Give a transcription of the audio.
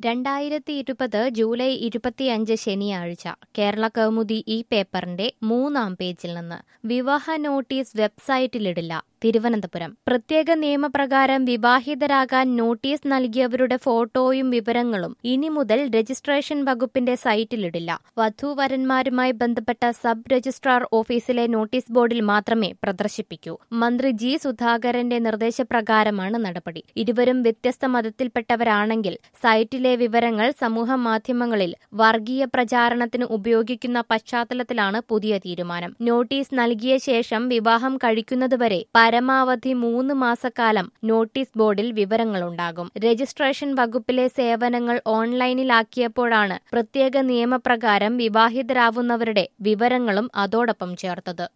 രണ്ടായിരത്തി ഇരുപത് ജൂലൈ ഇരുപത്തിയഞ്ച് ശനിയാഴ്ച കേരള കൗമുദി ഈ പേപ്പറിന്റെ മൂന്നാം പേജിൽ നിന്ന് വിവാഹ നോട്ടീസ് വെബ്സൈറ്റിലിടില്ല തിരുവനന്തപുരം പ്രത്യേക നിയമപ്രകാരം വിവാഹിതരാകാൻ നോട്ടീസ് നൽകിയവരുടെ ഫോട്ടോയും വിവരങ്ങളും ഇനി മുതൽ രജിസ്ട്രേഷൻ വകുപ്പിന്റെ സൈറ്റിലിടില്ല വധൂവരന്മാരുമായി ബന്ധപ്പെട്ട സബ് രജിസ്ട്രാർ ഓഫീസിലെ നോട്ടീസ് ബോർഡിൽ മാത്രമേ പ്രദർശിപ്പിക്കൂ മന്ത്രി ജി സുധാകരന്റെ നിർദ്ദേശപ്രകാരമാണ് നടപടി ഇരുവരും വ്യത്യസ്ത മതത്തിൽപ്പെട്ടവരാണെങ്കിൽ സൈറ്റിലെ വിവരങ്ങൾ സമൂഹ മാധ്യമങ്ങളിൽ വർഗീയ പ്രചാരണത്തിന് ഉപയോഗിക്കുന്ന പശ്ചാത്തലത്തിലാണ് പുതിയ തീരുമാനം നോട്ടീസ് നൽകിയ ശേഷം വിവാഹം കഴിക്കുന്നതുവരെ പരമാവധി മൂന്ന് മാസക്കാലം നോട്ടീസ് ബോർഡിൽ വിവരങ്ങളുണ്ടാകും രജിസ്ട്രേഷൻ വകുപ്പിലെ സേവനങ്ങൾ ഓൺലൈനിലാക്കിയപ്പോഴാണ് പ്രത്യേക നിയമപ്രകാരം വിവാഹിതരാവുന്നവരുടെ വിവരങ്ങളും അതോടൊപ്പം ചേർത്തത്